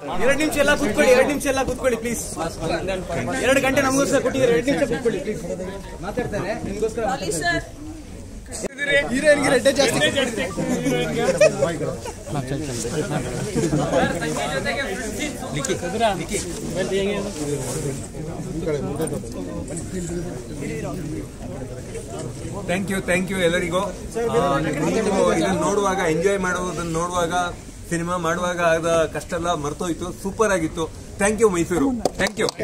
ಎರಡು ನಿಮಿಷ ಎಲ್ಲ ಕೂತ್ಕೊಳ್ಳಿ ಎರಡು ನಿಮಿಷ ಎಲ್ಲ ಕೂತ್ಕೊಳ್ಳಿ ಪ್ಲೀಸ್ ಎರಡು ಗಂಟೆ ನಮಗೋಸ್ಕರ ಕೊಟ್ಟಿದ್ದಾರೆ ಎರಡು ನಿಮಿಷ ಕೂತ್ಕೊಳ್ಳಿ ಪ್ಲೀಸ್ ಮಾತಾಡ್ತಾರೆ ನಿಮ್ಗೋಸ್ಕರ ಹೀರೋಯಿನ್ಗೆ ರೆಡ್ಡೆ ಜಾಸ್ತಿ ಥ್ಯಾಂಕ್ ಯು ಥ್ಯಾಂಕ್ ಯು ಎಲ್ಲರಿಗೂ ಆ, ನೀವು ಇದನ್ನ ನೋಡುವಾಗ ಎಂಜಾಯ್ ಮಾಡುವುದನ್ನು ನೋಡುವಾಗ ಸಿನಿಮಾ ಮಾಡುವಾಗ ಆದ ಕಷ್ಟ ಎಲ್ಲ ಮರ್ತೋಯ್ತು ಸೂಪರ್ ಆಗಿತ್ತು thank you Mysore thank you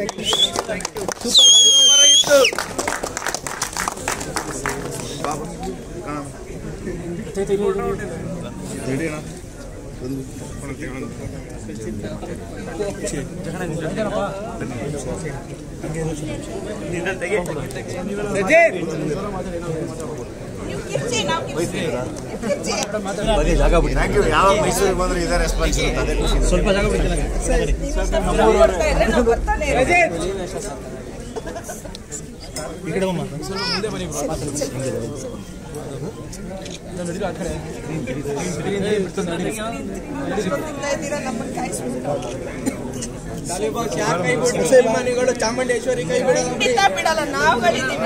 thank you ಯಾವ ಮೈಸೂರಿಗೆ ಬಂದ್ರೆ ಇದೇ ರೆಸ್ಪಾನ್ಸ್ ಇರುತ್ತೆ ಅದೇ ಖುಷಿ ಸ್ವಲ್ಪ ಅಭಿಮಾನಿಗಳು ಚಾಮುಂಡೇಶ್ವರಿ ಕೈ ಬಿಡೋದು ಖಂಡಿತ ಬಿಡಲ್ಲ ನಾವು ಕಳಿತೀವಿ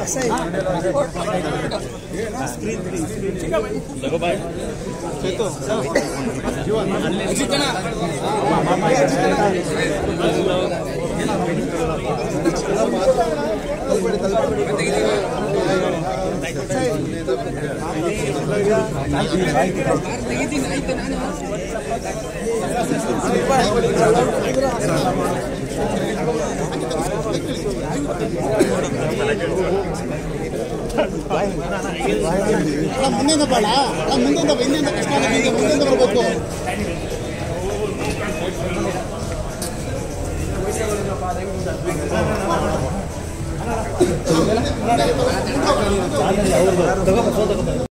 ಮುಂದಿಂದ ಬೇಡ ಮುಂದಿಂದ ಹಿಂದಿಂದ ಕಷ್ಟ ಮುಂದಿಂದ ಬರಬೇಕು